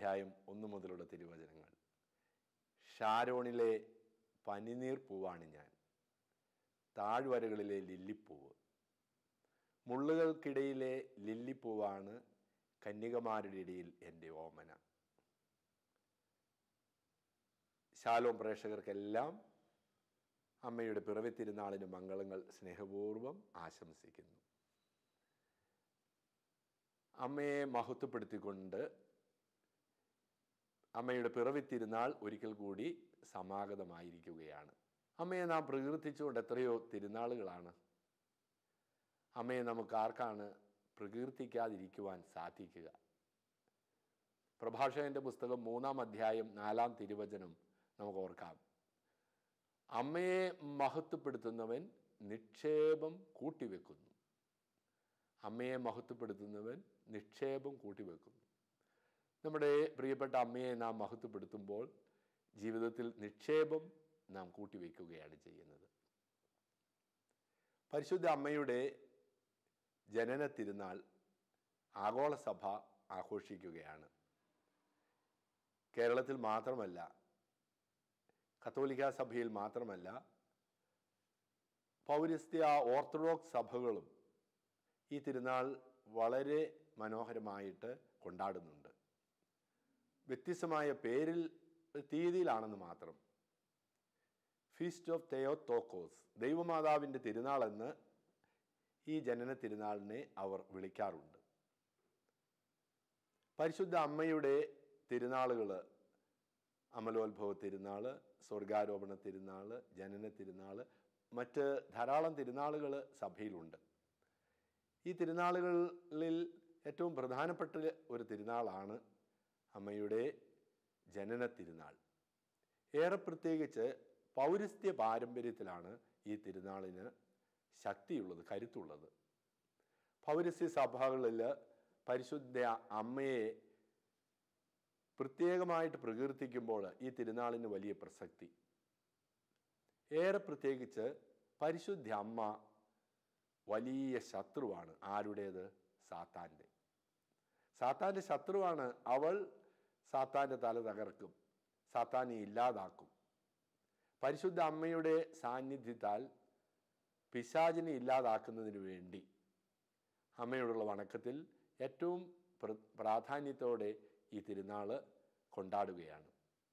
അധ്യായം ഒന്ന് മുതലുള്ള തിരുവചനങ്ങൾ ഷാരോണിലെ പനിനീർ പൂവാണ് ഞാൻ താഴ്വരകളിലെ ലില്ലിപ്പൂവ് മുള്ളുകൾക്കിടയിലെ ലില്ലിപ്പൂവാണ് കന്യകമാരുടെ ഇടയിൽ എൻ്റെ ഓമന ശാലോം പ്രേക്ഷകർക്കെല്ലാം അമ്മയുടെ പിറവി തിരുനാളിന് മംഗളങ്ങൾ സ്നേഹപൂർവ്വം ആശംസിക്കുന്നു അമ്മയെ മഹത്വപ്പെടുത്തിക്കൊണ്ട് അമ്മയുടെ പിറവി തിരുനാൾ ഒരിക്കൽ കൂടി സമാഗതമായിരിക്കുകയാണ് അമ്മയെ നാം പ്രകീർത്തിച്ചുകൊണ്ട് എത്രയോ തിരുനാളുകളാണ് അമ്മയെ നമുക്ക് ആർക്കാണ് പ്രകീർത്തിക്കാതിരിക്കുവാൻ സാധിക്കുക പ്രഭാഷകന്റെ പുസ്തകം മൂന്നാം അധ്യായം നാലാം തിരുവചനം നമുക്ക് ഓർക്കാം അമ്മയെ മഹത്വപ്പെടുത്തുന്നവൻ നിക്ഷേപം കൂട്ടിവെക്കുന്നു അമ്മയെ മഹത്വപ്പെടുത്തുന്നവൻ നിക്ഷേപം കൂട്ടിവെക്കുന്നു നമ്മുടെ പ്രിയപ്പെട്ട അമ്മയെ നാം മഹത്വപ്പെടുത്തുമ്പോൾ ജീവിതത്തിൽ നിക്ഷേപം നാം കൂട്ടിവെക്കുകയാണ് ചെയ്യുന്നത് പരിശുദ്ധ അമ്മയുടെ ജനന തിരുനാൾ ആഗോള സഭ ആഘോഷിക്കുകയാണ് കേരളത്തിൽ മാത്രമല്ല കത്തോലിക്ക സഭയിൽ മാത്രമല്ല പൗരസ്ത്യ ഓർത്തഡോക്സ് സഭകളും ഈ തിരുനാൾ വളരെ മനോഹരമായിട്ട് കൊണ്ടാടുന്നുണ്ട് വ്യത്യസ്തമായ പേരിൽ തീയതിയിലാണെന്ന് മാത്രം ഫീസ്റ്റ് ഓഫ് തെയോത്തോക്കോസ് ദൈവമാതാവിൻ്റെ തിരുനാളെന്ന് ഈ ജനന തിരുനാളിനെ അവർ വിളിക്കാറുണ്ട് പരിശുദ്ധ അമ്മയുടെ തിരുനാളുകൾ അമലോത്ഭവ തിരുനാൾ സ്വർഗാരോപണ തിരുനാൾ ജനന തിരുനാൾ മറ്റ് ധാരാളം തിരുനാളുകൾ സഭയിലുണ്ട് ഈ തിരുനാളുകളിൽ ഏറ്റവും പ്രധാനപ്പെട്ട ഒരു തിരുനാളാണ് അമ്മയുടെ ജനന തിരുനാൾ ഏറെ പ്രത്യേകിച്ച് പൗരസ്ത്യ പാരമ്പര്യത്തിലാണ് ഈ തിരുനാളിന് ശക്തിയുള്ളത് കരുത്തുള്ളത് പൗരസ്ത്യ സഭകളിൽ പരിശുദ്ധ അമ്മയെ പ്രത്യേകമായിട്ട് പ്രകീർത്തിക്കുമ്പോൾ ഈ തിരുനാളിന് വലിയ പ്രസക്തി ഏറെ പ്രത്യേകിച്ച് പരിശുദ്ധ അമ്മ വലിയ ശത്രുവാണ് ആരുടേത് സാത്താൻ്റെ സാത്താൻ്റെ ശത്രുവാണ് അവൾ സാത്താൻ്റെ തല തകർക്കും സാത്താനെ ഇല്ലാതാക്കും പരിശുദ്ധ അമ്മയുടെ സാന്നിധ്യത്താൽ പിശാചിനെ ഇല്ലാതാക്കുന്നതിന് വേണ്ടി അമ്മയോടുള്ള വണക്കത്തിൽ ഏറ്റവും പ്ര- പ്രാധാന്യത്തോടെ ഈ തിരുനാൾ കൊണ്ടാടുകയാണ്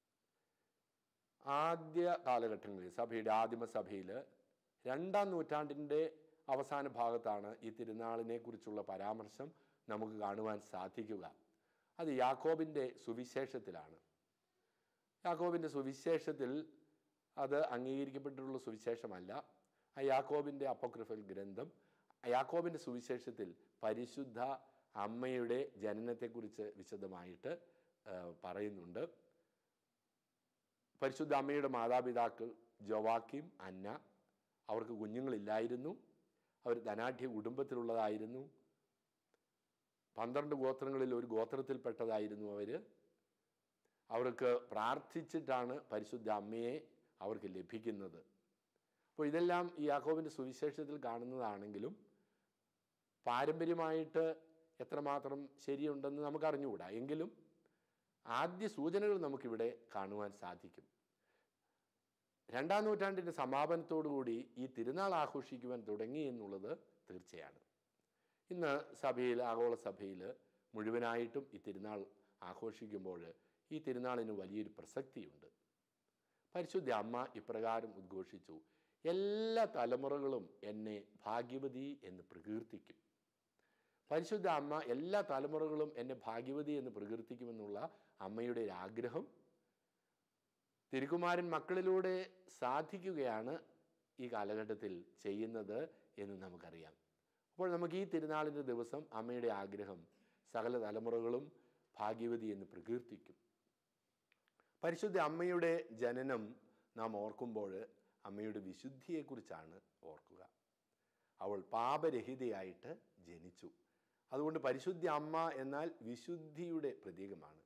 ആദ്യ കാലഘട്ടങ്ങളിൽ സഭയുടെ ആദിമ സഭയിൽ രണ്ടാം നൂറ്റാണ്ടിൻ്റെ അവസാന ഭാഗത്താണ് ഈ തിരുനാളിനെ കുറിച്ചുള്ള പരാമർശം നമുക്ക് കാണുവാൻ സാധിക്കുക അത് യാക്കോബിൻ്റെ സുവിശേഷത്തിലാണ് യാക്കോബിൻ്റെ സുവിശേഷത്തിൽ അത് അംഗീകരിക്കപ്പെട്ടിട്ടുള്ള സുവിശേഷമല്ല ആ യാക്കോബിൻ്റെ അപ്പോക്രിഫൽ ഗ്രന്ഥം ആ യാക്കോബിൻ്റെ സുവിശേഷത്തിൽ പരിശുദ്ധ അമ്മയുടെ ജനനത്തെക്കുറിച്ച് വിശദമായിട്ട് ആ, പറയുന്നുണ്ട് പരിശുദ്ധ അമ്മയുടെ മാതാപിതാക്കൾ ജോവാക്കിം അന്ന അവർക്ക് കുഞ്ഞുങ്ങളില്ലായിരുന്നു അവർ ധനാഢ്യ കുടുംബത്തിലുള്ളതായിരുന്നു പന്ത്രണ്ട് ഗോത്രങ്ങളിൽ ഒരു ഗോത്രത്തിൽപ്പെട്ടതായിരുന്നു അവർ അവർക്ക് പ്രാർത്ഥിച്ചിട്ടാണ് പരിശുദ്ധ അമ്മയെ അവർക്ക് ലഭിക്കുന്നത് അപ്പോൾ ഇതെല്ലാം ഈ യാക്കോബിൻ്റെ സുവിശേഷത്തിൽ കാണുന്നതാണെങ്കിലും പാരമ്പര്യമായിട്ട് എത്രമാത്രം ശരിയുണ്ടെന്ന് നമുക്ക് അറിഞ്ഞുകൂടാ എങ്കിലും ആദ്യ സൂചനകൾ നമുക്കിവിടെ കാണുവാൻ സാധിക്കും രണ്ടാം നൂറ്റാണ്ടിൻ്റെ സമാപനത്തോടുകൂടി ഈ തിരുനാൾ ആഘോഷിക്കുവാൻ തുടങ്ങി എന്നുള്ളത് തീർച്ചയാണ് ഇന്ന് സഭയിൽ ആഗോള സഭയിൽ മുഴുവനായിട്ടും ഈ തിരുനാൾ ആഘോഷിക്കുമ്പോൾ ഈ തിരുനാളിന് വലിയൊരു പ്രസക്തിയുണ്ട് പരിശുദ്ധ അമ്മ ഇപ്രകാരം ഉദ്ഘോഷിച്ചു എല്ലാ തലമുറകളും എന്നെ ഭാഗ്യവതി എന്ന് പ്രകീർത്തിക്കും പരിശുദ്ധ അമ്മ എല്ലാ തലമുറകളും എന്നെ ഭാഗ്യവതി എന്ന് പ്രകീർത്തിക്കുമെന്നുള്ള അമ്മയുടെ ഒരു ആഗ്രഹം തിരുക്കുമാരൻ മക്കളിലൂടെ സാധിക്കുകയാണ് ഈ കാലഘട്ടത്തിൽ ചെയ്യുന്നത് എന്ന് നമുക്കറിയാം അപ്പോൾ നമുക്ക് ഈ തിരുനാളിൻ്റെ ദിവസം അമ്മയുടെ ആഗ്രഹം സകല തലമുറകളും ഭാഗ്യവതി എന്ന് പ്രകീർത്തിക്കും പരിശുദ്ധ അമ്മയുടെ ജനനം നാം ഓർക്കുമ്പോൾ അമ്മയുടെ വിശുദ്ധിയെക്കുറിച്ചാണ് ഓർക്കുക അവൾ പാപരഹിതയായിട്ട് ജനിച്ചു അതുകൊണ്ട് പരിശുദ്ധ അമ്മ എന്നാൽ വിശുദ്ധിയുടെ പ്രതീകമാണ്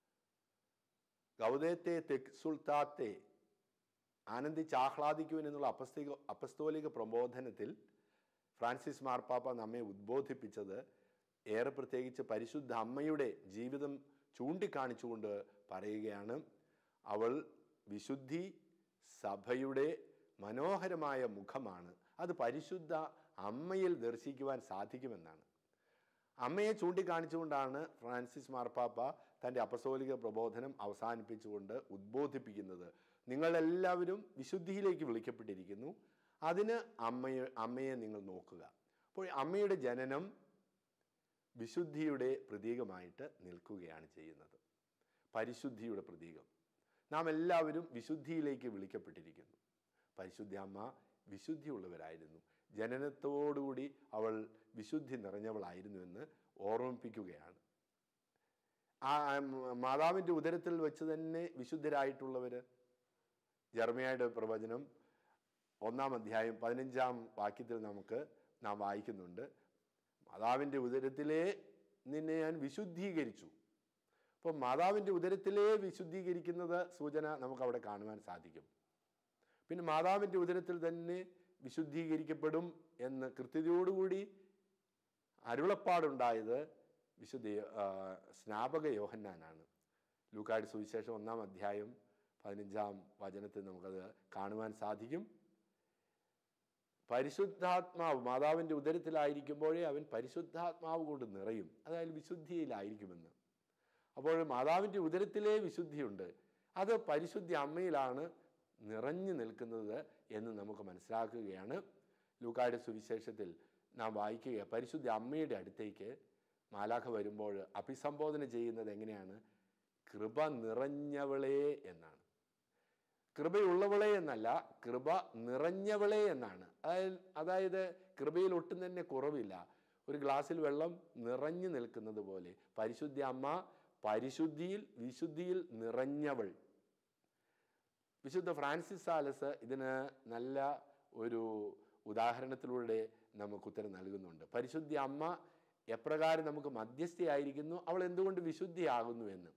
ഗൗതത്തെ തെക്സുൽത്താത്തെ ആനന്ദിച്ച് ആഹ്ലാദിക്കുവാൻ എന്നുള്ള അപസ്തിക അപസ്തോലിക പ്രബോധനത്തിൽ ഫ്രാൻസിസ് മാർപ്പാപ്പ നമ്മെ ഉദ്ബോധിപ്പിച്ചത് ഏറെ പ്രത്യേകിച്ച് പരിശുദ്ധ അമ്മയുടെ ജീവിതം ചൂണ്ടിക്കാണിച്ചുകൊണ്ട് പറയുകയാണ് അവൾ വിശുദ്ധി സഭയുടെ മനോഹരമായ മുഖമാണ് അത് പരിശുദ്ധ അമ്മയിൽ ദർശിക്കുവാൻ സാധിക്കുമെന്നാണ് അമ്മയെ ചൂണ്ടിക്കാണിച്ചുകൊണ്ടാണ് ഫ്രാൻസിസ് മാർപ്പാപ്പ തൻ്റെ അപസോലിക പ്രബോധനം അവസാനിപ്പിച്ചുകൊണ്ട് ഉദ്ബോധിപ്പിക്കുന്നത് നിങ്ങളെല്ലാവരും വിശുദ്ധിയിലേക്ക് വിളിക്കപ്പെട്ടിരിക്കുന്നു അതിന് അമ്മയെ അമ്മയെ നിങ്ങൾ നോക്കുക അപ്പോൾ അമ്മയുടെ ജനനം വിശുദ്ധിയുടെ പ്രതീകമായിട്ട് നിൽക്കുകയാണ് ചെയ്യുന്നത് പരിശുദ്ധിയുടെ പ്രതീകം നാം എല്ലാവരും വിശുദ്ധിയിലേക്ക് വിളിക്കപ്പെട്ടിരിക്കുന്നു പരിശുദ്ധ അമ്മ വിശുദ്ധിയുള്ളവരായിരുന്നു ജനനത്തോടുകൂടി അവൾ വിശുദ്ധി നിറഞ്ഞവളായിരുന്നുവെന്ന് ഓർമ്മിപ്പിക്കുകയാണ് ആ മാതാവിൻ്റെ ഉദരത്തിൽ വെച്ച് തന്നെ വിശുദ്ധരായിട്ടുള്ളവർ ജർമ്മയുടെ പ്രവചനം ഒന്നാം അധ്യായം പതിനഞ്ചാം വാക്യത്തിൽ നമുക്ക് നാം വായിക്കുന്നുണ്ട് മാതാവിൻ്റെ ഉദരത്തിലെ നിന്നെ ഞാൻ വിശുദ്ധീകരിച്ചു അപ്പോൾ മാതാവിൻ്റെ ഉദരത്തിലെ വിശുദ്ധീകരിക്കുന്നത് സൂചന നമുക്ക് അവിടെ കാണുവാൻ സാധിക്കും പിന്നെ മാതാവിൻ്റെ ഉദരത്തിൽ തന്നെ വിശുദ്ധീകരിക്കപ്പെടും എന്ന് കൃത്യതയോടുകൂടി അരുളപ്പാടുണ്ടായത് വിശുദ്ധ ആ, സ്നാപക യോഹന്നാനാണ് ലൂക്കാട് സുവിശേഷം ഒന്നാം അധ്യായം പതിനഞ്ചാം വചനത്തിൽ നമുക്കത് കാണുവാൻ സാധിക്കും പരിശുദ്ധാത്മാവ് മാതാവിൻ്റെ ഉദരത്തിലായിരിക്കുമ്പോഴേ അവൻ പരിശുദ്ധാത്മാവ് കൊണ്ട് നിറയും അതായത് വിശുദ്ധിയിലായിരിക്കുമെന്ന് അപ്പോൾ മാതാവിൻ്റെ ഉദരത്തിലെ വിശുദ്ധിയുണ്ട് അത് പരിശുദ്ധി അമ്മയിലാണ് നിറഞ്ഞു നിൽക്കുന്നത് എന്ന് നമുക്ക് മനസ്സിലാക്കുകയാണ് ലൂക്കായുടെ സുവിശേഷത്തിൽ നാം വായിക്കുക പരിശുദ്ധ അമ്മയുടെ അടുത്തേക്ക് മാലാഖ വരുമ്പോൾ അഭിസംബോധന ചെയ്യുന്നത് എങ്ങനെയാണ് കൃപ നിറഞ്ഞവളെ എന്നാണ് കൃപയുള്ളവളെ എന്നല്ല കൃപ നിറഞ്ഞവളെ എന്നാണ് അതായത് അതായത് കൃപയിൽ ഒട്ടും തന്നെ കുറവില്ല ഒരു ഗ്ലാസ്സിൽ വെള്ളം നിറഞ്ഞു നിൽക്കുന്നത് പോലെ പരിശുദ്ധ അമ്മ പരിശുദ്ധിയിൽ വിശുദ്ധിയിൽ നിറഞ്ഞവൾ വിശുദ്ധ ഫ്രാൻസിസ് സാലസ് ഇതിന് നല്ല ഒരു ഉദാഹരണത്തിലൂടെ നമുക്ക് ഉത്തരം നൽകുന്നുണ്ട് പരിശുദ്ധ അമ്മ എപ്രകാരം നമുക്ക് മധ്യസ്ഥയായിരിക്കുന്നു അവൾ എന്തുകൊണ്ട് വിശുദ്ധിയാകുന്നു എന്ന്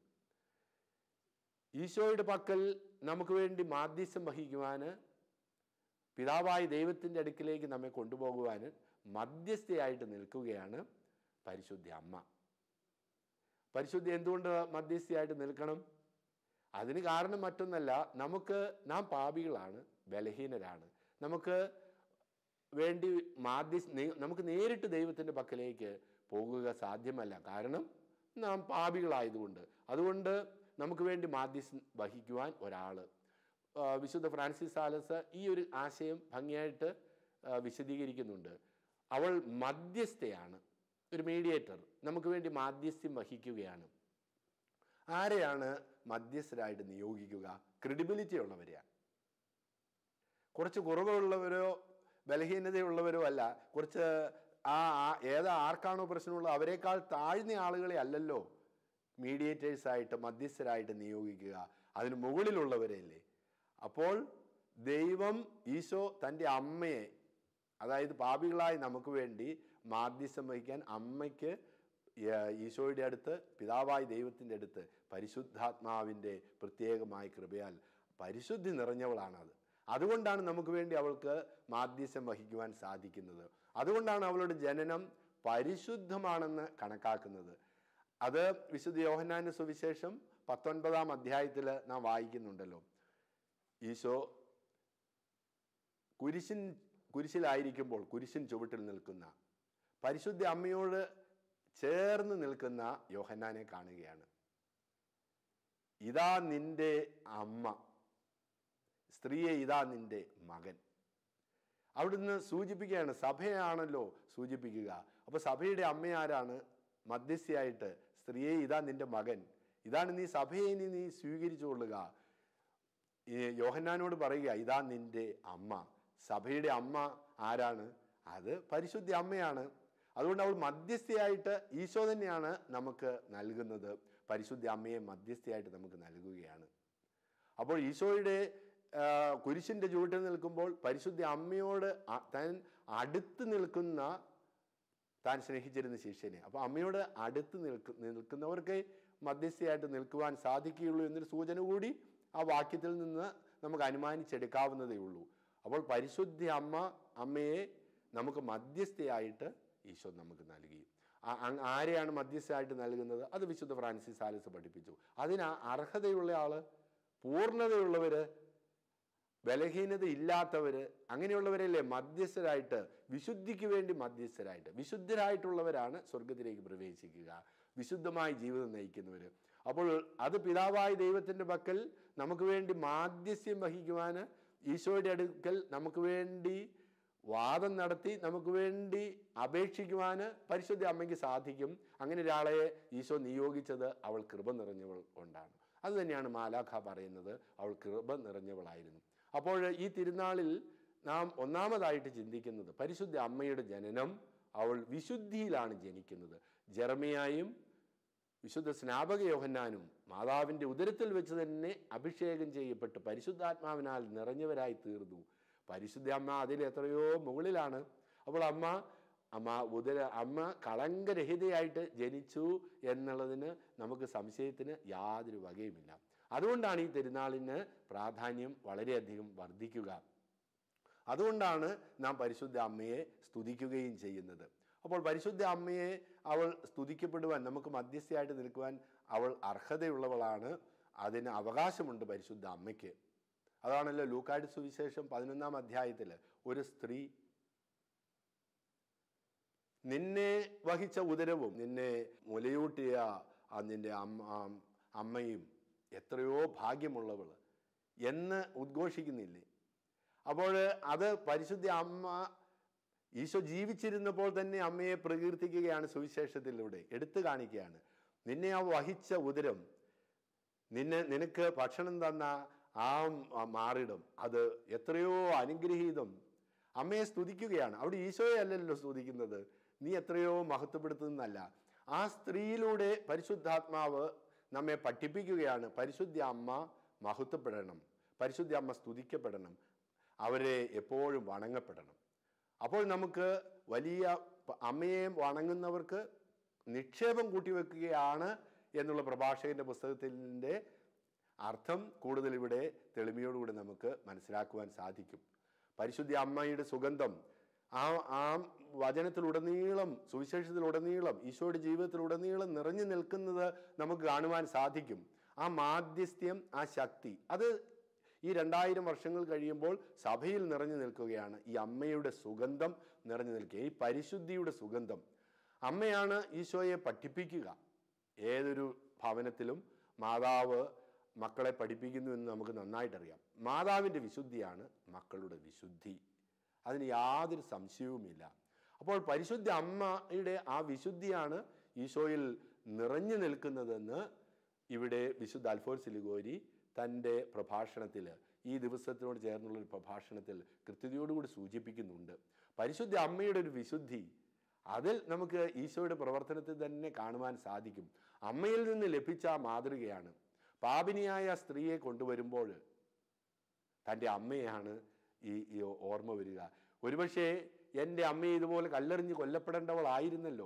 ഈശോയുടെ പക്കൽ നമുക്ക് വേണ്ടി മാധ്യസ്ഥം വഹിക്കുവാൻ പിതാവായ ദൈവത്തിൻ്റെ അടുക്കിലേക്ക് നമ്മെ കൊണ്ടുപോകുവാൻ മധ്യസ്ഥയായിട്ട് നിൽക്കുകയാണ് പരിശുദ്ധ അമ്മ പരിശുദ്ധ എന്തുകൊണ്ട് മധ്യസ്ഥയായിട്ട് നിൽക്കണം അതിന് കാരണം മറ്റൊന്നല്ല നമുക്ക് നാം പാപികളാണ് ബലഹീനരാണ് നമുക്ക് വേണ്ടി മാധ്യസ്ഥ നേ- നമുക്ക് നേരിട്ട് ദൈവത്തിൻ്റെ പക്കലേക്ക് പോകുക സാധ്യമല്ല കാരണം നാം പാപികളായതുകൊണ്ട് അതുകൊണ്ട് നമുക്ക് വേണ്ടി മാധ്യസ്ഥം വഹിക്കുവാൻ ഒരാൾ വിശുദ്ധ ഫ്രാൻസിസ് സാലസ് ഈ ഒരു ആശയം ഭംഗിയായിട്ട് ആ, വിശദീകരിക്കുന്നുണ്ട് അവൾ മധ്യസ്ഥയാണ് ഒരു മീഡിയേറ്റർ നമുക്ക് വേണ്ടി മാധ്യസ്ഥ്യം വഹിക്കുകയാണ് ആരെയാണ് മധ്യസ്ഥരായിട്ട് നിയോഗിക്കുക ക്രെഡിബിലിറ്റി ഉള്ളവരെയാണ് കുറച്ച് കുറവുള്ളവരോ ബലഹീനതയുള്ളവരോ അല്ല കുറച്ച് ആ ആ- ഏതാ ആർക്കാണോ പ്രശ്നമുള്ളത് അവരെക്കാൾ താഴ്ന്ന ആളുകളെ അല്ലല്ലോ മീഡിയേറ്റേഴ്സായിട്ട് മധ്യസ്ഥരായിട്ട് നിയോഗിക്കുക അതിന് മുകളിലുള്ളവരെയല്ലേ അപ്പോൾ ദൈവം ഈശോ തൻ്റെ അമ്മയെ അതായത് പാപികളായി നമുക്ക് വേണ്ടി മാധ്യസ്ഥം വഹിക്കാൻ അമ്മയ്ക്ക് ഏർ ഈശോയുടെ അടുത്ത് പിതാവായ ദൈവത്തിൻ്റെ അടുത്ത് പരിശുദ്ധാത്മാവിൻ്റെ പ്രത്യേകമായ കൃപയാൽ പരിശുദ്ധി നിറഞ്ഞവളാണത് അതുകൊണ്ടാണ് നമുക്ക് വേണ്ടി അവൾക്ക് മാധ്യസ്ഥം വഹിക്കുവാൻ സാധിക്കുന്നത് അതുകൊണ്ടാണ് അവളുടെ ജനനം പരിശുദ്ധമാണെന്ന് കണക്കാക്കുന്നത് അത് വിശുദ്ധ യോഹന്നാന്റെ സുവിശേഷം പത്തൊൻപതാം അധ്യായത്തിൽ നാം വായിക്കുന്നുണ്ടല്ലോ ഈശോ കുരിശിൻ കുരിശിലായിരിക്കുമ്പോൾ കുരിശിൻ ചുവട്ടിൽ നിൽക്കുന്ന പരിശുദ്ധ അമ്മയോട് ചേർന്ന് നിൽക്കുന്ന യോഹന്നാനെ കാണുകയാണ് ഇതാ നിന്റെ അമ്മ സ്ത്രീയെ ഇതാ നിന്റെ മകൻ അവിടുന്ന് സൂചിപ്പിക്കുകയാണ് സഭയാണല്ലോ സൂചിപ്പിക്കുക അപ്പൊ സഭയുടെ അമ്മ ആരാണ് മധ്യസ്ഥയായിട്ട് സ്ത്രീയെ ഇതാ നിന്റെ മകൻ ഇതാണ് നീ സഭയെ ഇനി നീ സ്വീകരിച്ചുകൊള്ളുക ഈ യോഹന്നാനോട് പറയുക ഇതാ നിന്റെ അമ്മ സഭയുടെ അമ്മ ആരാണ് അത് പരിശുദ്ധ അമ്മയാണ് അതുകൊണ്ട് അവൾ മധ്യസ്ഥയായിട്ട് ഈശോ തന്നെയാണ് നമുക്ക് നൽകുന്നത് പരിശുദ്ധ അമ്മയെ മധ്യസ്ഥയായിട്ട് നമുക്ക് നൽകുകയാണ് അപ്പോൾ ഈശോയുടെ ആ, കുരിശിൻ്റെ ചുവട്ടിൽ നിൽക്കുമ്പോൾ പരിശുദ്ധ അമ്മയോട് അ- താൻ അടുത്ത് നിൽക്കുന്ന താൻ സ്നേഹിച്ചിരുന്ന ശിഷ്യനെ അപ്പോൾ അമ്മയോട് അടുത്ത് നിൽക്ക് നിൽക്കുന്നവർക്ക് മധ്യസ്ഥയായിട്ട് നിൽക്കുവാൻ സാധിക്കുകയുള്ളൂ എന്നൊരു സൂചന കൂടി ആ വാക്യത്തിൽ നിന്ന് നമുക്ക് അനുമാനിച്ചെടുക്കാവുന്നതേ ഉള്ളൂ അപ്പോൾ പരിശുദ്ധ അമ്മ അമ്മയെ നമുക്ക് മധ്യസ്ഥയായിട്ട് ഈശോ നമുക്ക് നൽകി ആ- ആ- ആരെയാണ് മധ്യസ്ഥമായിട്ട് നൽകുന്നത് അത് വിശുദ്ധ ഫ്രാൻസിസ് സാലിസ് പഠിപ്പിച്ചു അതിന് അർഹതയുള്ള ആള് പൂർണ്ണതയുള്ളവര് ബലഹീനത ഇല്ലാത്തവര് അങ്ങനെയുള്ളവരല്ലേ മധ്യസ്ഥരായിട്ട് വിശുദ്ധിക്ക് വേണ്ടി മധ്യസ്ഥരായിട്ട് വിശുദ്ധരായിട്ടുള്ളവരാണ് സ്വർഗത്തിലേക്ക് പ്രവേശിക്കുക വിശുദ്ധമായി ജീവിതം നയിക്കുന്നവര് അപ്പോൾ അത് പിതാവായ ദൈവത്തിന്റെ പക്കൽ നമുക്ക് വേണ്ടി മാധ്യസ്യം വഹിക്കുവാന് ഈശോയുടെ അടുക്കൽ നമുക്ക് വേണ്ടി വാദം നടത്തി നമുക്ക് വേണ്ടി അപേക്ഷിക്കുവാന് പരിശുദ്ധ അമ്മയ്ക്ക് സാധിക്കും അങ്ങനെ ഒരാളെ ഈശോ നിയോഗിച്ചത് അവൾ കൃപ നിറഞ്ഞവൾ കൊണ്ടാണ് അത് തന്നെയാണ് മാലാഖ പറയുന്നത് അവൾ കൃപ നിറഞ്ഞവളായിരുന്നു അപ്പോൾ ഈ തിരുനാളിൽ നാം ഒന്നാമതായിട്ട് ചിന്തിക്കുന്നത് പരിശുദ്ധ അമ്മയുടെ ജനനം അവൾ വിശുദ്ധിയിലാണ് ജനിക്കുന്നത് ജർമിയായും വിശുദ്ധ സ്നാപക യോഹന്നാനും മാതാവിൻ്റെ ഉദരത്തിൽ വെച്ച് തന്നെ അഭിഷേകം ചെയ്യപ്പെട്ട് പരിശുദ്ധാത്മാവിനാൽ നിറഞ്ഞവരായി തീർന്നു പരിശുദ്ധ അമ്മ അതിൽ എത്രയോ മുകളിലാണ് അപ്പോൾ അമ്മ അമ്മ ഉദര അമ്മ കളങ്കരഹിതയായിട്ട് ജനിച്ചു എന്നുള്ളതിന് നമുക്ക് സംശയത്തിന് യാതൊരു വകയുമില്ല അതുകൊണ്ടാണ് ഈ തിരുനാളിന് പ്രാധാന്യം വളരെയധികം വർദ്ധിക്കുക അതുകൊണ്ടാണ് നാം പരിശുദ്ധ അമ്മയെ സ്തുതിക്കുകയും ചെയ്യുന്നത് അപ്പോൾ പരിശുദ്ധ അമ്മയെ അവൾ സ്തുതിക്കപ്പെടുവാൻ നമുക്ക് മധ്യസ്ഥയായിട്ട് നിൽക്കുവാൻ അവൾ അർഹതയുള്ളവളാണ് അതിന് അവകാശമുണ്ട് പരിശുദ്ധ അമ്മയ്ക്ക് അതാണല്ലോ ലൂക്കാട് സുവിശേഷം പതിനൊന്നാം അധ്യായത്തിൽ ഒരു സ്ത്രീ നിന്നെ വഹിച്ച ഉദരവും നിന്നെ മുലയൂട്ടിയ ആ നിന്റെ അമ്മ ആ അമ്മയും എത്രയോ ഭാഗ്യമുള്ളവൾ എന്ന് ഉദ്ഘോഷിക്കുന്നില്ലേ അപ്പോൾ അത് പരിശുദ്ധ അമ്മ ഈശോ ജീവിച്ചിരുന്നപ്പോൾ തന്നെ അമ്മയെ പ്രകീർത്തിക്കുകയാണ് സുവിശേഷത്തിലൂടെ എടുത്തു കാണിക്കുകയാണ് നിന്നെ ആ വഹിച്ച ഉദരം നിന്നെ നിനക്ക് ഭക്ഷണം തന്ന ആ മാറിടം അത് എത്രയോ അനുഗ്രഹീതം അമ്മയെ സ്തുതിക്കുകയാണ് അവിടെ ഈശോയെ അല്ലല്ലോ സ്തുതിക്കുന്നത് നീ എത്രയോ മഹത്വപ്പെടുത്തുന്നല്ല ആ സ്ത്രീയിലൂടെ പരിശുദ്ധാത്മാവ് നമ്മെ പഠിപ്പിക്കുകയാണ് പരിശുദ്ധ അമ്മ മഹത്വപ്പെടണം പരിശുദ്ധ അമ്മ സ്തുതിക്കപ്പെടണം അവരെ എപ്പോഴും വണങ്ങപ്പെടണം അപ്പോൾ നമുക്ക് വലിയ പ- അമ്മയെ വണങ്ങുന്നവർക്ക് നിക്ഷേപം കൂട്ടിവെക്കുകയാണ് എന്നുള്ള പ്രഭാഷകന്റെ പുസ്തകത്തിൻ്റെ അർത്ഥം കൂടുതൽ ഇവിടെ തെളിമയോടുകൂടി നമുക്ക് മനസ്സിലാക്കുവാൻ സാധിക്കും പരിശുദ്ധ അമ്മയുടെ സുഗന്ധം ആ ആ വചനത്തിലുടനീളം സുവിശേഷത്തിലുടനീളം ഈശോയുടെ ജീവിതത്തിലുടനീളം നിറഞ്ഞു നിൽക്കുന്നത് നമുക്ക് കാണുവാൻ സാധിക്കും ആ മാധ്യസ്ഥ്യം ആ ശക്തി അത് ഈ രണ്ടായിരം വർഷങ്ങൾ കഴിയുമ്പോൾ സഭയിൽ നിറഞ്ഞു നിൽക്കുകയാണ് ഈ അമ്മയുടെ സുഗന്ധം നിറഞ്ഞു നിൽക്കുക ഈ പരിശുദ്ധിയുടെ സുഗന്ധം അമ്മയാണ് ഈശോയെ പഠിപ്പിക്കുക ഏതൊരു ഭവനത്തിലും മാതാവ് മക്കളെ പഠിപ്പിക്കുന്നു എന്ന് നമുക്ക് നന്നായിട്ടറിയാം മാതാവിൻ്റെ വിശുദ്ധിയാണ് മക്കളുടെ വിശുദ്ധി അതിന് യാതൊരു സംശയവുമില്ല അപ്പോൾ പരിശുദ്ധ അമ്മയുടെ ആ വിശുദ്ധിയാണ് ഈശോയിൽ നിറഞ്ഞു നിൽക്കുന്നതെന്ന് ഇവിടെ വിശുദ്ധ അൽഫോൻസ് ലിഗോരി തൻ്റെ പ്രഭാഷണത്തിൽ ഈ ദിവസത്തിനോട് ചേർന്നുള്ള ഒരു പ്രഭാഷണത്തിൽ കൃത്യതയോടുകൂടി സൂചിപ്പിക്കുന്നുണ്ട് പരിശുദ്ധ അമ്മയുടെ ഒരു വിശുദ്ധി അതിൽ നമുക്ക് ഈശോയുടെ പ്രവർത്തനത്തിൽ തന്നെ കാണുവാൻ സാധിക്കും അമ്മയിൽ നിന്ന് ലഭിച്ച ആ മാതൃകയാണ് പാപിനിയായ സ്ത്രീയെ കൊണ്ടുവരുമ്പോൾ തൻ്റെ അമ്മയാണ് ഈ ഈ ഓർമ്മ വരിക ഒരുപക്ഷെ എൻ്റെ അമ്മയെ ഇതുപോലെ കല്ലെറിഞ്ഞ് കൊല്ലപ്പെടേണ്ടവളായിരുന്നല്ലോ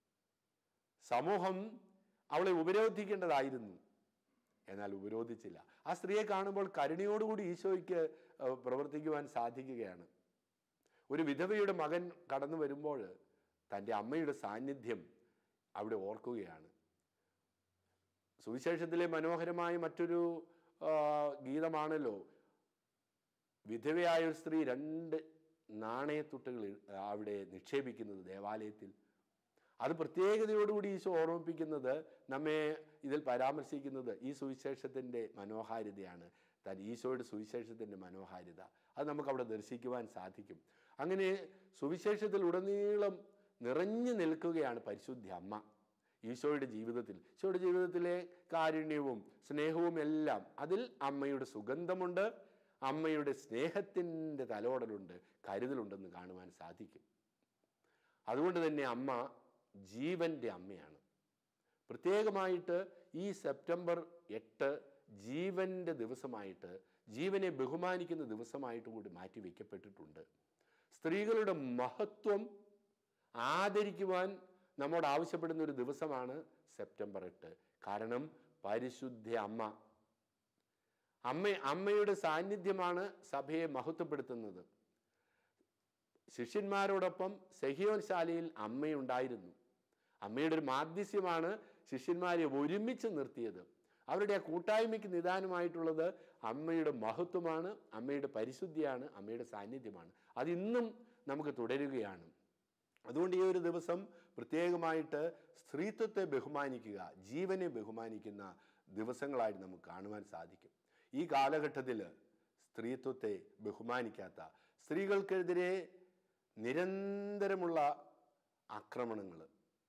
സമൂഹം അവളെ ഉപരോധിക്കേണ്ടതായിരുന്നു എന്നാൽ ഉപരോധിച്ചില്ല ആ സ്ത്രീയെ കാണുമ്പോൾ കരുണയോടുകൂടി ഈശോയ്ക്ക് ഏഹ്, പ്രവർത്തിക്കുവാൻ സാധിക്കുകയാണ് ഒരു വിധവയുടെ മകൻ കടന്നു വരുമ്പോൾ തൻ്റെ അമ്മയുടെ സാന്നിധ്യം അവിടെ ഓർക്കുകയാണ് സുവിശേഷത്തിലെ മനോഹരമായ മറ്റൊരു ആ, ഗീതമാണല്ലോ വിധവയായ ഒരു സ്ത്രീ രണ്ട് നാണയത്തുട്ടുകൾ അവിടെ നിക്ഷേപിക്കുന്നത് ദേവാലയത്തിൽ അത് പ്രത്യേകതയോടുകൂടി ഈശോ ഓർമ്മിപ്പിക്കുന്നത് നമ്മെ ഇതിൽ പരാമർശിക്കുന്നത് ഈ സുവിശേഷത്തിൻ്റെ മനോഹാരിതയാണ് താൻ ഈശോയുടെ സുവിശേഷത്തിൻ്റെ മനോഹാരിത അത് നമുക്ക് അവിടെ ദർശിക്കുവാൻ സാധിക്കും അങ്ങനെ സുവിശേഷത്തിൽ ഉടനീളം നിറഞ്ഞു നിൽക്കുകയാണ് പരിശുദ്ധ അമ്മ ഈശോയുടെ ജീവിതത്തിൽ ഈശോയുടെ ജീവിതത്തിലെ കാരുണ്യവും സ്നേഹവും എല്ലാം അതിൽ അമ്മയുടെ സുഗന്ധമുണ്ട് അമ്മയുടെ സ്നേഹത്തിൻ്റെ തലോടലുണ്ട് കരുതലുണ്ടെന്ന് കാണുവാൻ സാധിക്കും അതുകൊണ്ട് തന്നെ അമ്മ ജീവന്റെ അമ്മയാണ് പ്രത്യേകമായിട്ട് ഈ സെപ്റ്റംബർ എട്ട് ജീവന്റെ ദിവസമായിട്ട് ജീവനെ ബഹുമാനിക്കുന്ന ദിവസമായിട്ട് കൂടി മാറ്റി വയ്ക്കപ്പെട്ടിട്ടുണ്ട് സ്ത്രീകളുടെ മഹത്വം ആദരിക്കുവാൻ നമ്മോട് ആവശ്യപ്പെടുന്ന ഒരു ദിവസമാണ് സെപ്റ്റംബർ എട്ട് കാരണം പരിശുദ്ധ അമ്മ അമ്മ അമ്മയുടെ സാന്നിധ്യമാണ് സഭയെ മഹത്വപ്പെടുത്തുന്നത് ശിഷ്യന്മാരോടൊപ്പം സെഹിയോൻ ശാലയിൽ അമ്മയുണ്ടായിരുന്നു അമ്മയുടെ ഒരു മാധ്യസ്യമാണ് ശിഷ്യന്മാരെ ഒരുമിച്ച് നിർത്തിയത് അവരുടെ ആ കൂട്ടായ്മയ്ക്ക് നിദാനമായിട്ടുള്ളത് അമ്മയുടെ മഹത്വമാണ് അമ്മയുടെ പരിശുദ്ധിയാണ് അമ്മയുടെ സാന്നിധ്യമാണ് അതിന്നും നമുക്ക് തുടരുകയാണ് അതുകൊണ്ട് ഈ ഒരു ദിവസം പ്രത്യേകമായിട്ട് സ്ത്രീത്വത്തെ ബഹുമാനിക്കുക ജീവനെ ബഹുമാനിക്കുന്ന ദിവസങ്ങളായിട്ട് നമുക്ക് കാണുവാൻ സാധിക്കും ഈ കാലഘട്ടത്തിൽ സ്ത്രീത്വത്തെ ബഹുമാനിക്കാത്ത സ്ത്രീകൾക്കെതിരെ നിരന്തരമുള്ള ആക്രമണങ്ങൾ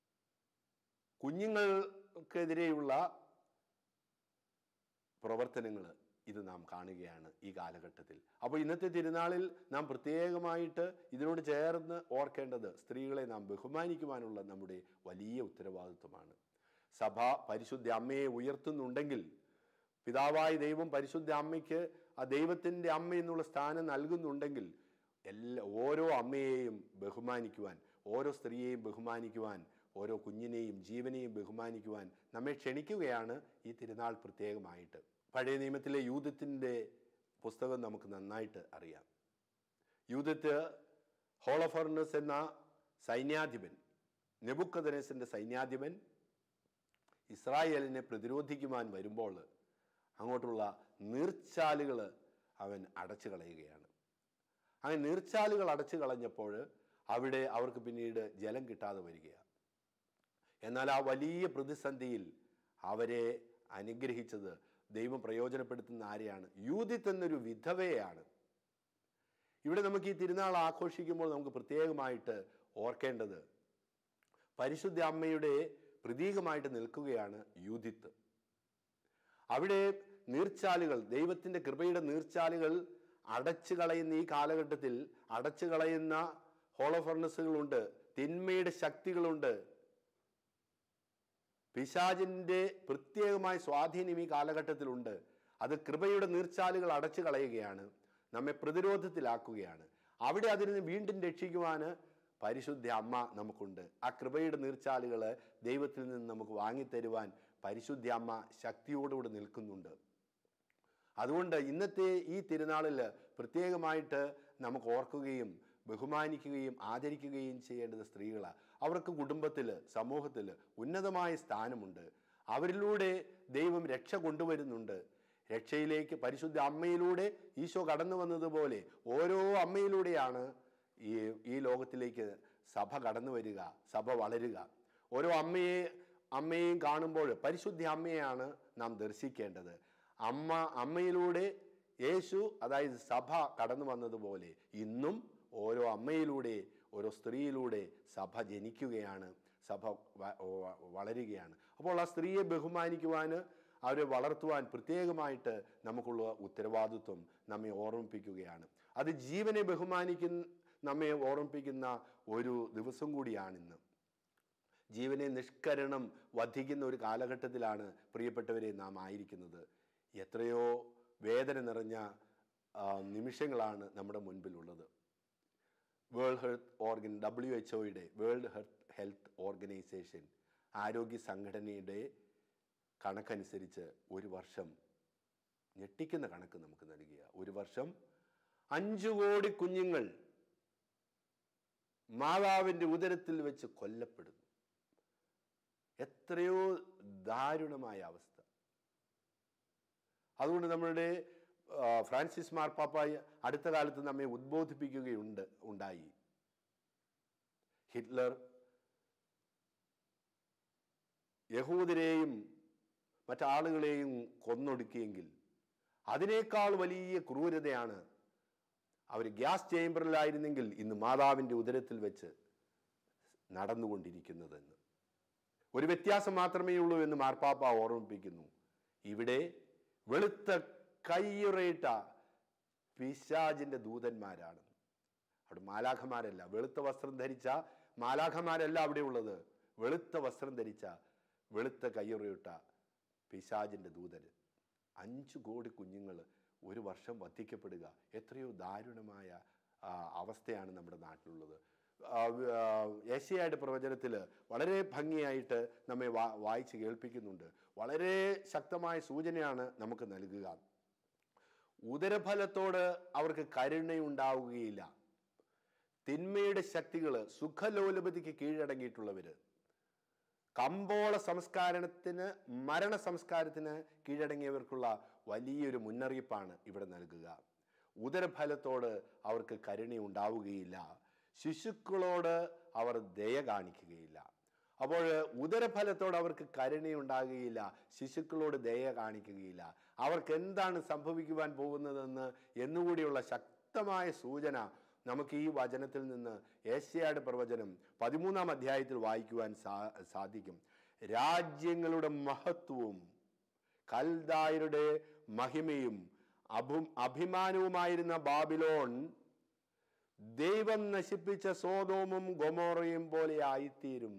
കുഞ്ഞുങ്ങൾക്കെതിരെയുള്ള പ്രവർത്തനങ്ങൾ ഇത് നാം കാണുകയാണ് ഈ കാലഘട്ടത്തിൽ അപ്പോൾ ഇന്നത്തെ തിരുനാളിൽ നാം പ്രത്യേകമായിട്ട് ഇതിനോട് ചേർന്ന് ഓർക്കേണ്ടത് സ്ത്രീകളെ നാം ബഹുമാനിക്കുവാനുള്ള നമ്മുടെ വലിയ ഉത്തരവാദിത്വമാണ് സഭ പരിശുദ്ധ അമ്മയെ ഉയർത്തുന്നുണ്ടെങ്കിൽ പിതാവായ ദൈവം പരിശുദ്ധ അമ്മയ്ക്ക് ആ ദൈവത്തിൻ്റെ അമ്മ എന്നുള്ള സ്ഥാനം നൽകുന്നുണ്ടെങ്കിൽ എല്ലാ ഓരോ അമ്മയെയും ബഹുമാനിക്കുവാൻ ഓരോ സ്ത്രീയെയും ബഹുമാനിക്കുവാൻ ഓരോ കുഞ്ഞിനെയും ജീവനെയും ബഹുമാനിക്കുവാൻ നമ്മെ ക്ഷണിക്കുകയാണ് ഈ തിരുനാൾ പ്രത്യേകമായിട്ട് പഴയ നിയമത്തിലെ യൂതത്തിൻ്റെ പുസ്തകം നമുക്ക് നന്നായിട്ട് അറിയാം യൂതത്ത് ഹോളഫർണസ് എന്ന സൈന്യാധിപൻ നെബുക്കദനസിൻ്റെ സൈന്യാധിപൻ ഇസ്രായേലിനെ പ്രതിരോധിക്കുവാൻ വരുമ്പോൾ അങ്ങോട്ടുള്ള നീർച്ചാലുകൾ അവൻ അടച്ചു കളയുകയാണ് അങ്ങനെ നീർച്ചാലുകൾ അടച്ചു കളഞ്ഞപ്പോൾ അവിടെ അവർക്ക് പിന്നീട് ജലം കിട്ടാതെ വരികയാണ് എന്നാൽ ആ വലിയ പ്രതിസന്ധിയിൽ അവരെ അനുഗ്രഹിച്ചത് ദൈവം പ്രയോജനപ്പെടുത്തുന്ന ആരെയാണ് യൂതിത്ത് എന്നൊരു വിധവയാണ് ഇവിടെ നമുക്ക് ഈ തിരുനാൾ ആഘോഷിക്കുമ്പോൾ നമുക്ക് പ്രത്യേകമായിട്ട് ഓർക്കേണ്ടത് പരിശുദ്ധ അമ്മയുടെ പ്രതീകമായിട്ട് നിൽക്കുകയാണ് യൂതിത്ത് അവിടെ നീർച്ചാലുകൾ ദൈവത്തിൻ്റെ കൃപയുടെ നീർച്ചാലുകൾ അടച്ചു കളയുന്ന ഈ കാലഘട്ടത്തിൽ അടച്ചു കളയുന്ന ഹോളോഫർണസുകളുണ്ട് തിന്മയുടെ ശക്തികളുണ്ട് പിശാചിൻ്റെ പ്രത്യേകമായ സ്വാധീനം ഈ കാലഘട്ടത്തിലുണ്ട് അത് കൃപയുടെ നീർച്ചാലുകൾ അടച്ചു കളയുകയാണ് നമ്മെ പ്രതിരോധത്തിലാക്കുകയാണ് അവിടെ അതിൽ നിന്ന് വീണ്ടും രക്ഷിക്കുവാൻ പരിശുദ്ധ അമ്മ നമുക്കുണ്ട് ആ കൃപയുടെ നീർച്ചാലുകൾ ദൈവത്തിൽ നിന്ന് നമുക്ക് വാങ്ങിത്തരുവാൻ പരിശുദ്ധ അമ്മ ശക്തിയോടുകൂടി നിൽക്കുന്നുണ്ട് അതുകൊണ്ട് ഇന്നത്തെ ഈ തിരുനാളിൽ പ്രത്യേകമായിട്ട് നമുക്ക് ഓർക്കുകയും ബഹുമാനിക്കുകയും ആദരിക്കുകയും ചെയ്യേണ്ടത് സ്ത്രീകളാണ് അവർക്ക് കുടുംബത്തിൽ സമൂഹത്തിൽ ഉന്നതമായ സ്ഥാനമുണ്ട് അവരിലൂടെ ദൈവം രക്ഷ കൊണ്ടുവരുന്നുണ്ട് രക്ഷയിലേക്ക് പരിശുദ്ധ അമ്മയിലൂടെ ഈശോ കടന്നു വന്നതുപോലെ ഓരോ അമ്മയിലൂടെയാണ് ഈ ഈ ലോകത്തിലേക്ക് സഭ കടന്നു വരിക സഭ വളരുക ഓരോ അമ്മയെ അമ്മയെയും കാണുമ്പോൾ പരിശുദ്ധ അമ്മയെയാണ് നാം ദർശിക്കേണ്ടത് അമ്മ അമ്മയിലൂടെ യേശു അതായത് സഭ കടന്നു വന്നതുപോലെ ഇന്നും ഓരോ അമ്മയിലൂടെ ഓരോ സ്ത്രീയിലൂടെ സഭ ജനിക്കുകയാണ് സഭ വ- വ- വളരുകയാണ് അപ്പോൾ ആ സ്ത്രീയെ ബഹുമാനിക്കുവാൻ അവരെ വളർത്തുവാൻ പ്രത്യേകമായിട്ട് നമുക്കുള്ള ഉത്തരവാദിത്വം നമ്മെ ഓർമ്മിപ്പിക്കുകയാണ് അത് ജീവനെ ബഹുമാനിക്കുന്ന നമ്മെ ഓർമ്മിപ്പിക്കുന്ന ഒരു ദിവസം കൂടിയാണിന്ന് ജീവനെ നിഷ്കരണം വധിക്കുന്ന ഒരു കാലഘട്ടത്തിലാണ് പ്രിയപ്പെട്ടവരെ നാം ആയിരിക്കുന്നത് എത്രയോ വേദന നിറഞ്ഞ ആ, നിമിഷങ്ങളാണ് നമ്മുടെ മുൻപിലുള്ളത് world health organ W H ഒയുടെ വേൾഡ് ഹെൽത്ത് ഓർഗനൈസേഷൻ ആരോഗ്യ സംഘടനയുടെ കണക്കനുസരിച്ച് ഒരു വർഷം ഞെട്ടിക്കുന്ന കണക്ക് നമുക്ക് നൽകിയ ഒരു വർഷം അഞ്ചു കോടി കുഞ്ഞുങ്ങൾ മാതാവിൻ്റെ ഉദരത്തിൽ വെച്ച് കൊല്ലപ്പെടുന്നു എത്രയോ ദാരുണമായ അവസ്ഥ അതുകൊണ്ട് നമ്മളുടെ ആ, ഫ്രാൻസിസ് മാർപ്പാപ്പ അടുത്ത കാലത്ത് നമ്മെ ഉദ്ബോധിപ്പിക്കുകയുണ്ട് ഉണ്ടായി ഹിറ്റ്ലർ യഹൂദരെയും മറ്റാളുകളെയും കൊന്നൊടുക്കിയെങ്കിൽ അതിനേക്കാൾ വലിയ ക്രൂരതയാണ് അവർ ഗ്യാസ് ചേംബറിലായിരുന്നെങ്കിൽ ഇന്ന് മാതാവിൻ്റെ ഉദരത്തിൽ വെച്ച് നടന്നുകൊണ്ടിരിക്കുന്നതെന്ന് ഒരു വ്യത്യാസം മാത്രമേ ഉള്ളൂ എന്ന് മാർപ്പാപ്പ ഓർമ്മിപ്പിക്കുന്നു ഇവിടെ വെളുത്ത കയ്യുറയിട്ട പിശാജിന്റെ ദൂതന്മാരാണ് അവിടെ മാലാഖമാരല്ല വെളുത്ത വസ്ത്രം ധരിച്ച മാലാഖമാരല്ല അവിടെ ഉള്ളത് വെളുത്ത വസ്ത്രം ധരിച്ച വെളുത്ത കയ്യുറയിട്ട പിശാജിന്റെ ദൂതന് അഞ്ചു കോടി കുഞ്ഞുങ്ങൾ ഒരു വർഷം വധിക്കപ്പെടുക എത്രയോ ദാരുണമായ ആ, അവസ്ഥയാണ് നമ്മുടെ നാട്ടിലുള്ളത് ആ, വ- ആ, ഏഷ്യായുടെ പ്രവചനത്തിൽ വളരെ ഭംഗിയായിട്ട് നമ്മെ വാ വായിച്ച് കേൾപ്പിക്കുന്നുണ്ട് വളരെ ശക്തമായ സൂചനയാണ് നമുക്ക് നൽകുക ഉദരഫലത്തോട് അവർക്ക് കമ്പോള സംസ്കാരത്തിന് മരണ സംസ്കാരത്തിന് കീഴടങ്ങിയവർക്കുള്ള വലിയൊരു മുന്നറിയിപ്പാണ് ഇവിടെ നൽകുക ഉദരഫലത്തോട് അവർക്ക് കരുണയുണ്ടാവുകയില്ല ശിശുക്കളോട് അവർ ദയ കാണിക്കുകയില്ല അപ്പോൾ ഉദരഫലത്തോട് അവർക്ക് കരുണയുണ്ടാകുകയില്ല ശിശുക്കളോട് ദയ കാണിക്കുകയില്ല അവർക്ക് എന്താണ് സംഭവിക്കുവാൻ പോകുന്നതെന്ന് എന്നുകൂടിയുള്ള ശക്തമായ സൂചന നമുക്ക് ഈ വചനത്തിൽ നിന്ന് ഏഷ്യാട് പ്രവചനം പതിമൂന്നാം അധ്യായത്തിൽ വായിക്കുവാൻ സാ സാധിക്കും രാജ്യങ്ങളുടെ മഹത്വവും കൽദായരുടെ മഹിമയും അഭു അഭിമാനവുമായിരുന്ന ബാബിലോൺ ദൈവം നശിപ്പിച്ച സോതോമും ഗൊമോറയും പോലെ ആയിത്തീരും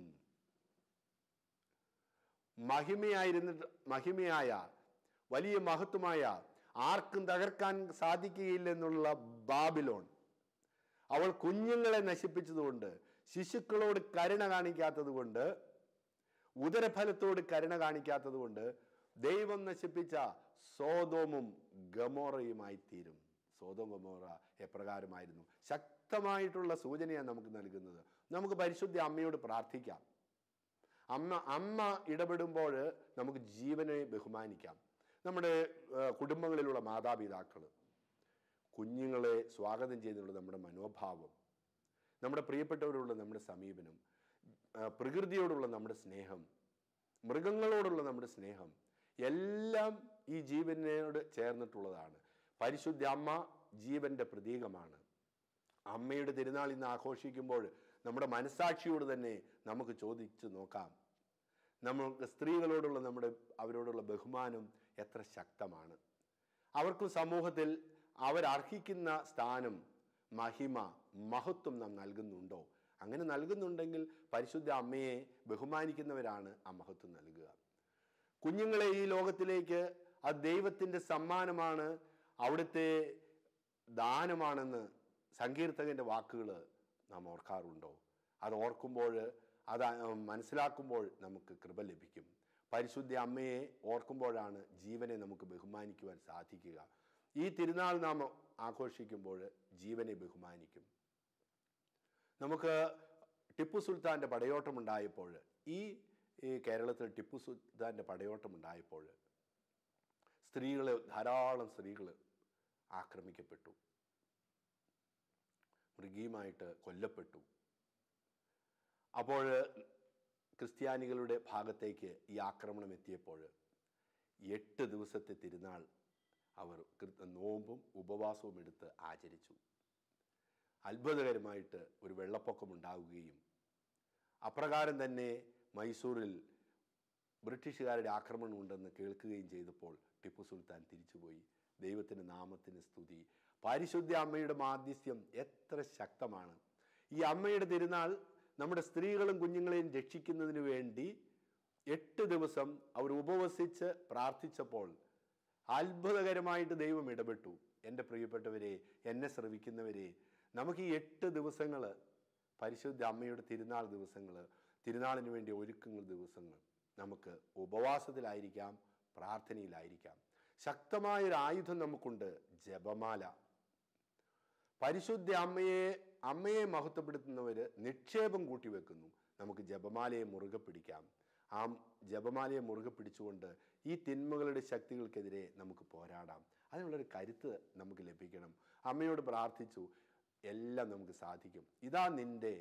മഹിമയായിരുന്നിട്ട് മഹിമയായ വലിയ മഹത്വമായ ആർക്കും തകർക്കാൻ സാധിക്കുകയില്ലെന്നുള്ള ബാബിലോൺ അവൾ കുഞ്ഞുങ്ങളെ നശിപ്പിച്ചതുകൊണ്ട് ശിശുക്കളോട് കരുണ കാണിക്കാത്തത് കൊണ്ട് ഉദരഫലത്തോട് കരുണ കാണിക്കാത്തത് കൊണ്ട് ദൈവം നശിപ്പിച്ച സോതോമും ഗമോറയുമായി തീരും സോതോം ഗമോറ എപ്രകാരമായിരുന്നു ശക്തമായിട്ടുള്ള സൂചനയാണ് നമുക്ക് നൽകുന്നത് നമുക്ക് പരിശുദ്ധ അമ്മയോട് പ്രാർത്ഥിക്കാം അമ്മ അമ്മ ഇടപെടുമ്പോൾ നമുക്ക് ജീവനെ ബഹുമാനിക്കാം നമ്മുടെ ഏഹ്, കുടുംബങ്ങളിലുള്ള മാതാപിതാക്കൾ കുഞ്ഞുങ്ങളെ സ്വാഗതം ചെയ്തുള്ള നമ്മുടെ മനോഭാവം നമ്മുടെ പ്രിയപ്പെട്ടവരോടുള്ള നമ്മുടെ സമീപനം ആ, പ്രകൃതിയോടുള്ള നമ്മുടെ സ്നേഹം മൃഗങ്ങളോടുള്ള നമ്മുടെ സ്നേഹം എല്ലാം ഈ ജീവനോട് ചേർന്നിട്ടുള്ളതാണ് പരിശുദ്ധ അമ്മ ജീവന്റെ പ്രതീകമാണ് അമ്മയുടെ തിരുനാൾ ഇന്ന് ആഘോഷിക്കുമ്പോൾ നമ്മുടെ മനസാക്ഷിയോട് തന്നെ നമുക്ക് ചോദിച്ചു നോക്കാം നമുക്ക് സ്ത്രീകളോടുള്ള നമ്മുടെ അവരോടുള്ള ബഹുമാനം എത്ര ശക്തമാണ് അവർക്ക് സമൂഹത്തിൽ അവരർഹിക്കുന്ന സ്ഥാനം മഹിമ മഹത്വം നാം നൽകുന്നുണ്ടോ അങ്ങനെ നൽകുന്നുണ്ടെങ്കിൽ പരിശുദ്ധ അമ്മയെ ബഹുമാനിക്കുന്നവരാണ് ആ മഹത്വം നൽകുക കുഞ്ഞുങ്ങളെ ഈ ലോകത്തിലേക്ക് അത് ദൈവത്തിൻ്റെ സമ്മാനമാണ് അവിടുത്തെ ദാനമാണെന്ന് സങ്കീർത്തകൻ്റെ വാക്കുകൾ നാം ഓർക്കാറുണ്ടോ അത് ഓർക്കുമ്പോൾ അത് മനസ്സിലാക്കുമ്പോൾ നമുക്ക് കൃപ ലഭിക്കും പരിശുദ്ധ അമ്മയെ ഓർക്കുമ്പോഴാണ് ജീവനെ നമുക്ക് ബഹുമാനിക്കുവാൻ സാധിക്കുക ഈ തിരുനാൾ നാം ആഘോഷിക്കുമ്പോൾ ജീവനെ ബഹുമാനിക്കും നമുക്ക് ടിപ്പു സുൽത്താൻ്റെ പടയോട്ടം ഉണ്ടായപ്പോൾ ഈ ഈ കേരളത്തിൽ ടിപ്പു സുൽത്താൻ്റെ പടയോട്ടം ഉണ്ടായപ്പോൾ സ്ത്രീകൾ ധാരാളം സ്ത്രീകൾ ആക്രമിക്കപ്പെട്ടു മൃഗീയമായിട്ട് കൊല്ലപ്പെട്ടു അപ്പോൾ ക്രിസ്ത്യാനികളുടെ ഭാഗത്തേക്ക് ഈ ആക്രമണം എത്തിയപ്പോൾ എട്ട് ദിവസത്തെ തിരുനാൾ അവർ കൃ- നോമ്പും ഉപവാസവും എടുത്ത് ആചരിച്ചു അത്ഭുതകരമായിട്ട് ഒരു വെള്ളപ്പൊക്കം ഉണ്ടാവുകയും അപ്രകാരം തന്നെ മൈസൂരിൽ ബ്രിട്ടീഷുകാരുടെ ആക്രമണം ഉണ്ടെന്ന് കേൾക്കുകയും ചെയ്തപ്പോൾ ടിപ്പു സുൽത്താൻ തിരിച്ചുപോയി ദൈവത്തിൻ്റെ നാമത്തിന് സ്തുതി പരിശുദ്ധ അമ്മയുടെ മാധ്യസ്ഥ്യം എത്ര ശക്തമാണ് ഈ അമ്മയുടെ തിരുനാൾ നമ്മുടെ സ്ത്രീകളും കുഞ്ഞുങ്ങളെയും രക്ഷിക്കുന്നതിന് വേണ്ടി എട്ട് ദിവസം അവർ ഉപവസിച്ച് പ്രാർത്ഥിച്ചപ്പോൾ അത്ഭുതകരമായിട്ട് ദൈവം ഇടപെട്ടു എൻ്റെ പ്രിയപ്പെട്ടവരെ എന്നെ ശ്രവിക്കുന്നവരെ നമുക്ക് ഈ എട്ട് ദിവസങ്ങൾ പരിശുദ്ധ അമ്മയുടെ തിരുനാൾ ദിവസങ്ങൾ തിരുനാളിന് വേണ്ടി ഒരുക്കുന്ന ദിവസങ്ങൾ നമുക്ക് ഉപവാസത്തിലായിരിക്കാം പ്രാർത്ഥനയിലായിരിക്കാം ശക്തമായൊരു ആയുധം നമുക്കുണ്ട് ജപമാല പരിശുദ്ധ അമ്മയെ അമ്മയെ മഹത്വപ്പെടുത്തുന്നവർ നിക്ഷേപം കൂട്ടിവെക്കുന്നു നമുക്ക് ജപമാലയെ മുറുകെ പിടിക്കാം ആ ജപമാലയെ മുറുകെ പിടിച്ചുകൊണ്ട് ഈ തിന്മകളുടെ ശക്തികൾക്കെതിരെ നമുക്ക് പോരാടാം അതിനുള്ളൊരു കരുത്ത് നമുക്ക് ലഭിക്കണം അമ്മയോട് പ്രാർത്ഥിച്ചു എല്ലാം നമുക്ക് സാധിക്കും ഇതാ നിന്റെ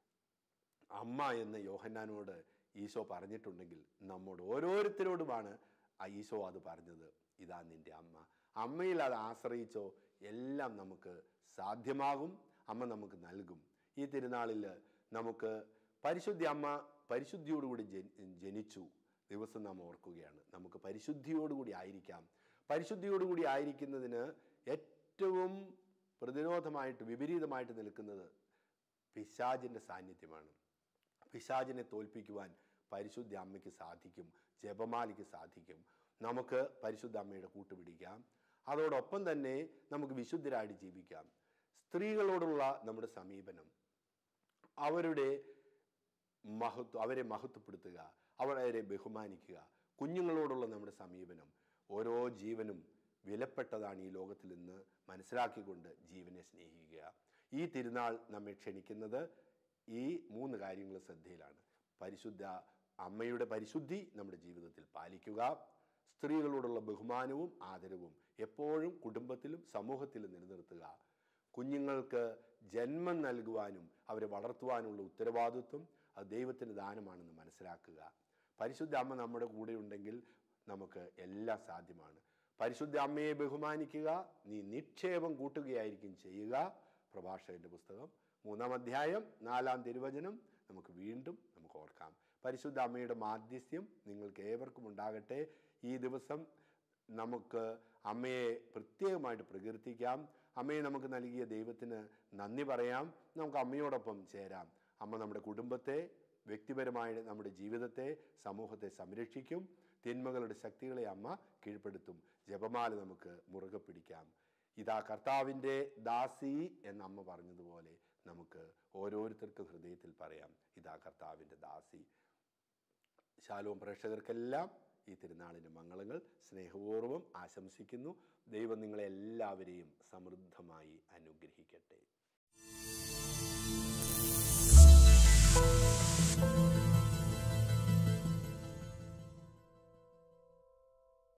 അമ്മ എന്ന് യോഹന്നാനോട് ഈശോ പറഞ്ഞിട്ടുണ്ടെങ്കിൽ നമ്മോട് ഓരോരുത്തരോടുമാണ് ആ ഈശോ അത് പറഞ്ഞത് ഇതാ നിന്റെ അമ്മ അമ്മയിൽ അത് ആശ്രയിച്ചോ എല്ലാം നമുക്ക് സാധ്യമാകും അമ്മ നമുക്ക് നൽകും ഈ തിരുനാളിൽ നമുക്ക് പരിശുദ്ധി അമ്മ പരിശുദ്ധിയോടുകൂടി ജനി- ജനിച്ചു ദിവസം നാം ഓർക്കുകയാണ് നമുക്ക് പരിശുദ്ധിയോടുകൂടി ആയിരിക്കാം പരിശുദ്ധിയോടുകൂടി ആയിരിക്കുന്നതിന് ഏറ്റവും പ്രതിരോധമായിട്ട് വിപരീതമായിട്ട് നിൽക്കുന്നത് പിശാചിൻ്റെ സാന്നിധ്യമാണ് പിശാചിനെ തോൽപ്പിക്കുവാൻ പരിശുദ്ധ അമ്മയ്ക്ക് സാധിക്കും ജപമാലയ്ക്ക് സാധിക്കും നമുക്ക് പരിശുദ്ധ അമ്മയുടെ കൂട്ടുപിടിക്കാം അതോടൊപ്പം തന്നെ നമുക്ക് വിശുദ്ധരായിട്ട് ജീവിക്കാം സ്ത്രീകളോടുള്ള നമ്മുടെ സമീപനം അവരുടെ മഹത്വ അവരെ മഹത്വപ്പെടുത്തുക അവരെ ബഹുമാനിക്കുക കുഞ്ഞുങ്ങളോടുള്ള നമ്മുടെ സമീപനം ഓരോ ജീവനും വിലപ്പെട്ടതാണ് ഈ ലോകത്തിൽ നിന്ന് മനസ്സിലാക്കിക്കൊണ്ട് ജീവനെ സ്നേഹിക്കുക ഈ തിരുനാൾ നമ്മെ ക്ഷണിക്കുന്നത് ഈ മൂന്ന് കാര്യങ്ങൾ ശ്രദ്ധയിലാണ് പരിശുദ്ധ അമ്മയുടെ പരിശുദ്ധി നമ്മുടെ ജീവിതത്തിൽ പാലിക്കുക സ്ത്രീകളോടുള്ള ബഹുമാനവും ആദരവും എപ്പോഴും കുടുംബത്തിലും സമൂഹത്തിലും നിലനിർത്തുക കുഞ്ഞുങ്ങൾക്ക് ജന്മം നൽകുവാനും അവരെ വളർത്തുവാനുള്ള ഉത്തരവാദിത്വം അത് ദൈവത്തിൻ്റെ ദാനമാണെന്ന് മനസ്സിലാക്കുക പരിശുദ്ധ അമ്മ നമ്മുടെ കൂടെ ഉണ്ടെങ്കിൽ നമുക്ക് എല്ലാം സാധ്യമാണ് പരിശുദ്ധ അമ്മയെ ബഹുമാനിക്കുക നീ നിക്ഷേപം കൂട്ടുകയായിരിക്കും ചെയ്യുക പ്രഭാഷകന്റെ പുസ്തകം മൂന്നാം അധ്യായം നാലാം തിരുവചനം നമുക്ക് വീണ്ടും നമുക്ക് ഓർക്കാം പരിശുദ്ധ അമ്മയുടെ മാധ്യസ്ഥ്യം നിങ്ങൾക്ക് ഏവർക്കും ഉണ്ടാകട്ടെ ഈ ദിവസം നമുക്ക് അമ്മയെ പ്രത്യേകമായിട്ട് പ്രകീർത്തിക്കാം അമ്മയെ നമുക്ക് നൽകിയ ദൈവത്തിന് നന്ദി പറയാം നമുക്ക് അമ്മയോടൊപ്പം ചേരാം അമ്മ നമ്മുടെ കുടുംബത്തെ വ്യക്തിപരമായ നമ്മുടെ ജീവിതത്തെ സമൂഹത്തെ സംരക്ഷിക്കും തിന്മകളുടെ ശക്തികളെ അമ്മ കീഴ്പ്പെടുത്തും ജപമാല നമുക്ക് മുറുകെ പിടിക്കാം ഇതാ കർത്താവിൻ്റെ ദാസി എന്ന അമ്മ പറഞ്ഞതുപോലെ നമുക്ക് ഓരോരുത്തർക്കും ഹൃദയത്തിൽ പറയാം ഇതാ കർത്താവിൻ്റെ ദാസി ശാലോം പ്രേക്ഷകർക്കെല്ലാം ഈ തിരുനാളിൻ്റെ മംഗളങ്ങൾ സ്നേഹപൂർവ്വം ആശംസിക്കുന്നു ദൈവം നിങ്ങളെ എല്ലാവരെയും സമൃദ്ധമായി അനുഗ്രഹിക്കട്ടെ